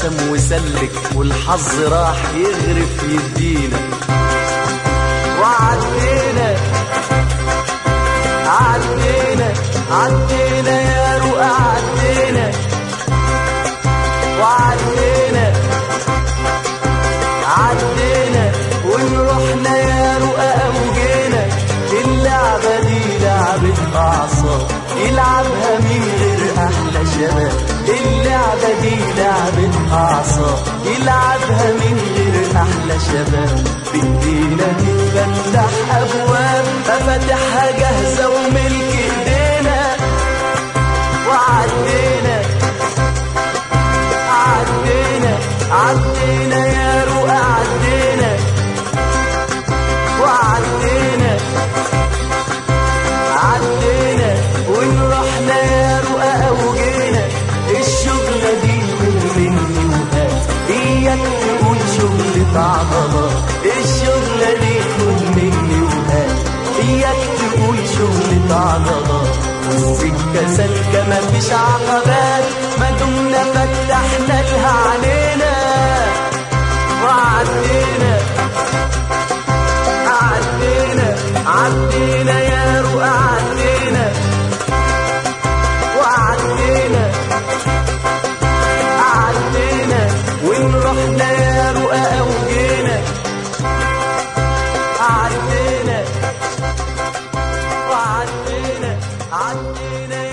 رسم وسلك والحظ راح يغرف يدينا وعدينا عدينا عدينا يا رؤى عدينا وعدينا عدينا ونروحنا يا رؤى أوجينا اللعبة دي لعبة أعصاب يلعبها مين غير أحلى شباب اللعبة دي لعبة أعصاب يلعبها مين غير أحلى شباب بإيدينا تتفتح أبواب مفاتيحها جاهزة وملك إيدينا وعدينا عدينا عدينا يا رؤى عدينا وعدينا عدينا ونروحنا يا رؤى أوجينا الشغلة دي خد مني وهات إياك تقول شغلة عضلات الشغلة دي خد مني وهات إياك تقول شغلة عضلات والسكة سالكة مفيش عقبات ما دمنا فتحنا لها علينا وعدينا عدينا عدينا يا رؤى عدينا وعدينا عدينا ونروحنا يا رؤى أوجينا عدينا وعدينا عدينا